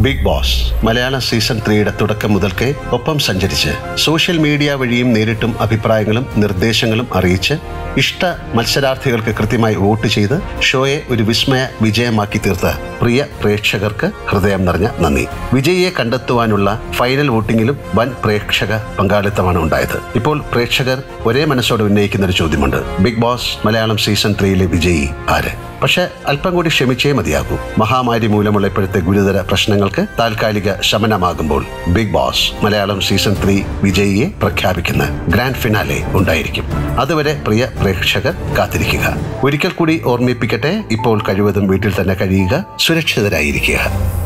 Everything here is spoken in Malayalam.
ബിഗ് ബോസ് മലയാള സീസൺ ത്രീയുടെ തുടക്കം മുതൽക്കേ ഒപ്പം സഞ്ചരിച്ച് സോഷ്യൽ മീഡിയ വഴിയും നേരിട്ടും അഭിപ്രായങ്ങളും നിർദ്ദേശങ്ങളും അറിയിച്ച് ഇഷ്ട മത്സരാർത്ഥികൾക്ക് കൃത്യമായി വോട്ട് ചെയ്ത് ഷോയെ ഒരു വിസ്മയ വിജയമാക്കി തീർത്ത പ്രിയ പ്രേക്ഷകർക്ക് ഹൃദയം നിറഞ്ഞ നന്ദി വിജയിയെ കണ്ടെത്തുവാനുള്ള ഫൈനൽ വോട്ടിങ്ങിലും വൻ പ്രേക്ഷക പങ്കാളിത്തമാണ് ഉണ്ടായത് ഇപ്പോൾ പ്രേക്ഷകർ ഒരേ മനസ്സോടെ ഉന്നയിക്കുന്ന ഒരു ചോദ്യമുണ്ട് ബിഗ് ബോസ് മലയാളം സീസൺ ത്രീയിലെ വിജയി ആര് പക്ഷെ അല്പം കൂടി ക്ഷമിച്ചേ മതിയാകൂ മഹാമാരി മൂലമുള്ള ഇപ്പോഴത്തെ ഗുരുതര പ്രശ്നങ്ങൾക്ക് താൽക്കാലിക ശമനമാകുമ്പോൾ Bigg Boss Malayalam season three വിജയിയെ പ്രഖ്യാപിക്കുന്ന ഗ്രാൻഡ് ഫിനാലെ ഉണ്ടായിരിക്കും അതുവരെ പ്രിയ പ്രേക്ഷകർ കാത്തിരിക്കുക ഒരിക്കൽ കൂടി ഓർമ്മിപ്പിക്കട്ടെ ഇപ്പോൾ കഴിവതും വീട്ടിൽ തന്നെ കഴിയുക സുരക്ഷിതരായിരിക്കുക